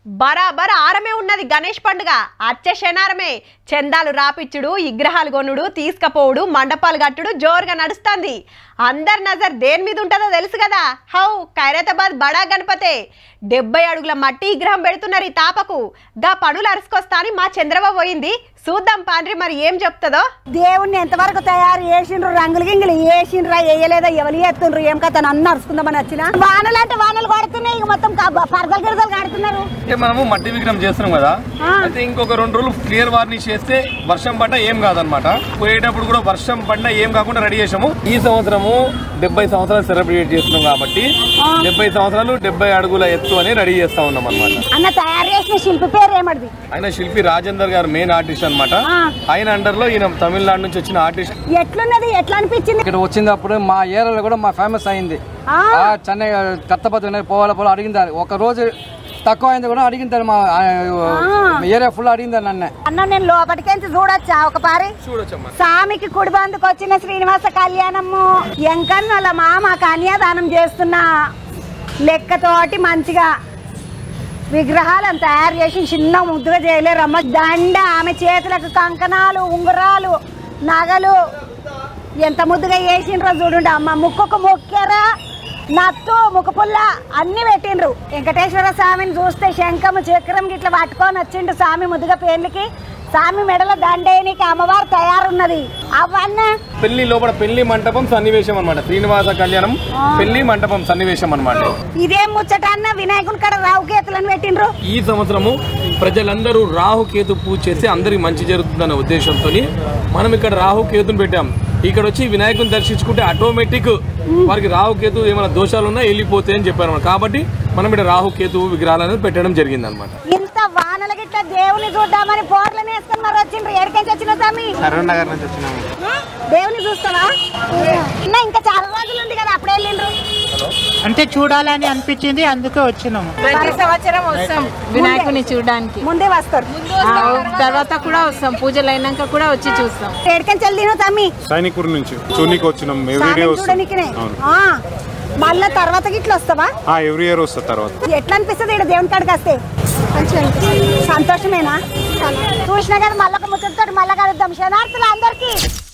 బరాబర్ ఆరమే ఉన్నది గణేష్ పండుగ అచ్చ శనారమే చందాలు రాపిచ్చుడు విగ్రహాలు కొనుడు తీసుకపోవుడు మండపాలు కట్టుడు జోరుగా నడుస్తుంది అందరి నజర్ దేని మీద ఉంటుందో తెలుసు కదా హౌ ఖైరతాబాద్ బడా గణపతే డెబ్బై అడుగుల మట్టి విగ్రహం పెడుతున్నారు ఈ తాపకు గా పనులు అరుసుకొస్తా అని మా చంద్రబాబు పోయింది చూద్దాం పాండ్రి మరి ఏం చెప్తుందో దేవుణ్ణి ఎంతవరకు తయారు చేసిండ్రు రంగులు గింగులు వేసిండ్రా వేయలేదా ఎవరు చేస్తుండ్రు ఏం కథ నన్ను అరుచుకుందామని వచ్చిన వానలు అంటే వానలు కొడుతున్నాయి ఇక మొత్తం క- పరదలు గిరదలు కడుతున్నారు అంటే మనము మట్టి విగ్రహం చేస్తున్నాం కదా ఆ. అయితే ఇంకొక రెండు రోజులు క్లియర్ వార్నిష్ చేస్తే వర్షం పడ్డా ఏం కాదనమాట పోయేటప్పుడు కూడా వర్షం పడ్డా ఏం కాకుండా రెడీ చేసాము ఈ సంవత్సరము డెబ్బై సంవత్సరాలు సెలబ్రేట్ చేస్తున్నాం కాబట్టి డెబ్బై సంవత్సరాలు డెబ్బై అడుగుల ఎత్తు అని రెడీ చేస్తా ఉన్నాం అనమాట అన్న తయారు చేసిన శిల్పి పేరు ఏమడిది ఆయన శిల్పి రాజేందర్ గారు మెయిన్ ఆర్టిస్ట్ అనమాట ఆ. ఆయన అండర్ లో ఈయన తమిళనాడు నుంచి వచ్చిన ఆర్టిస్ట్ ఎట్లున్నది ఎట్లా అనిపించింది ఇక్కడ వచ్చినప్పుడు మా ఏరియాలో కూడా మా ఫేమస్ అయింది ఆ. ఆ చెన్నై కత్తపతి పోవాల పోలా అడిగిందారు ఒక రోజు తక్కువ అయింది కూడా అడిగిందారు మా ఆ, ఏరియా ఫుల్ అడిగిందారు నన్నే అన్న నేను లోపలికెంచి చూడొచ్చా ఒక పారి చూడొచ్చమ్మా స్వామికి కుడి బందుకు వచ్చిన శ్రీనివాస కళ్యాణము ఎంకన్న వాళ్ళ మామ కన్యాదానం చేస్తున్నా లెక్కతోటి మంచిగా విగ్రహాలను తయారు చేసి చిన్న ముద్దుగా చేయలేరమ్మ దండ ఆమె చేతులకు కంకణాలు ఉంగరాలు నగలు ఎంత ముద్దుగా వేసిండ్రో చూడండి అమ్మ ముక్కుకు మొక్కారా నత్తు ముక్కుపుల్ల అన్ని పెట్టిండ్రు వెంకటేశ్వర స్వామిని చూస్తే శంఖము చక్రం గిట్ల పట్టుకొని వచ్చిండు స్వామి ముద్దుగా పేర్లకి స్వామి మెడల దండేనికి అమ్మవారు తయారున్నది అవన్నీ పెళ్లి లోపల పెళ్లి మంటపం సన్నివేశం అనమాట శ్రీనివాస కళ్యాణం పెళ్లి మంటపం సన్నివేశం అనమాట ఇదేం ముచ్చట అన్న వినాయకుని కాడ రావుకేతులను పెట్టిండ్రు ఈ సంవత్సరము ప్రజలందరూ రాహు కేతు పూజ చేస్తే అందరికి మంచి జరుగుతుందనే ఉద్దేశంతో మనం ఇక్కడ రాహు కేతుని పెట్టాం ఇక్కడ వచ్చి వినాయకుని దర్శించుకుంటే ఆటోమేటిక్ వారికి రాహు కేతు ఏమైనా దోషాలు ఉన్నా వెళ్ళిపోతాయి అని చెప్పారు అన్నమాట. కాబట్టి మనం ఇక్కడ రాహు కేతు విగ్రహాలు అనేది పెట్టడం జరిగింది అనమాట ఇంత వానల గిట్ల దేవుని చూద్దామని పోర్లను వేసుకుని మరి వచ్చిండ్రు ఎక్కడికి వచ్చిన స్వామి కరీంనగర్ నుంచి వచ్చినాము ఆ? దేవుని చూస్తావా అన్న, ఇంకా చాలా రోజులు ఉంది కదా అప్పుడే వెళ్ళిండ్రు అంటే చూడాలని అనిపించింది అందుకే వచ్చినాము ప్రతి సంవత్సరం వస్తాం వినాయకుని చూడడానికి ముందే వస్తారు తర్వాత కూడా వస్తాం పూజలు అయినాక కూడా వచ్చి చూస్తాం ఎక్కడికి వెళ్ళిన తమ్మి సైనికుడి నుంచి చూనికి వచ్చినాం ఎవ్రీ డే స్వామిని వస్తాం చూడనికినే అవును ఆ, మళ్ళా తర్వాత గిట్ల వస్తావా ఆ, ఎవ్రీ ఇయర్ వస్తా తర్వాత ఎట్లా అనిపిస్తుంది ఇక్కడ దేవుని కాడికి వస్తే సంతోషమేనా చూసినా కదా మళ్ళొక ముచ్చటతో మళ్ళా కలుద్దాం శనార్థులు అందరికీ